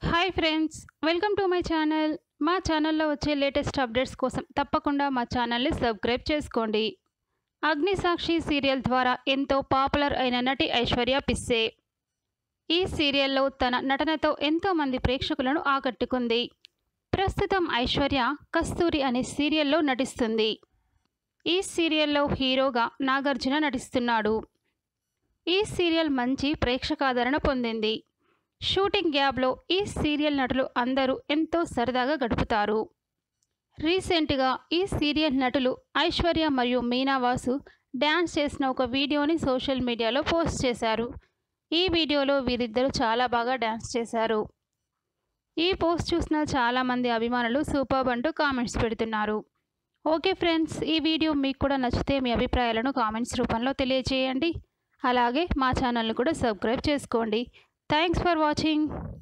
hi friends welcome to my channel మా ఛానల్లో వచ్చే లేటెస్ట్ అప్డేట్స్ కోసం తప్పకుండా మా ఛానల్ని సబ్స్క్రైబ్ చేసుకోండి అగ్నిసాక్షి సీరియల్ ద్వారా ఎంతో పాపులర్ అయిన నటి ఐశ్వర్య పిస్సే ఈ సీరియల్లో తన నటనతో ఎంతోమంది ప్రేక్షకులను ఆకట్టుకుంది ప్రస్తుతం ఐశ్వర్య కస్తూరి అనే సీరియల్లో నటిస్తుంది ఈ సీరియల్లో హీరోగా నాగార్జున నటిస్తున్నాడు ఈ సీరియల్ మంచి ప్రేక్షకాదరణ పొందింది షూటింగ్ గ్యాప్లో ఈ సీరియల్ నటులు అందరూ ఎంతో సరదాగా గడుపుతారు రీసెంట్గా ఈ సీరియల్ నటులు ఐశ్వర్య మరియు మీనావాసు డ్యాన్స్ చేసిన ఒక వీడియోని సోషల్ మీడియాలో పోస్ట్ చేశారు ఈ వీడియోలో వీరిద్దరూ చాలా బాగా డ్యాన్స్ చేశారు ఈ పోస్ట్ చూసిన చాలామంది అభిమానులు సూపర్బ్ అంటూ కామెంట్స్ పెడుతున్నారు ఓకే ఫ్రెండ్స్ ఈ వీడియో మీకు కూడా నచ్చితే మీ అభిప్రాయాలను కామెంట్స్ రూపంలో తెలియజేయండి అలాగే మా ఛానల్ని కూడా సబ్స్క్రైబ్ చేసుకోండి థ్యాంక్స్ ఫర్ వాచింగ్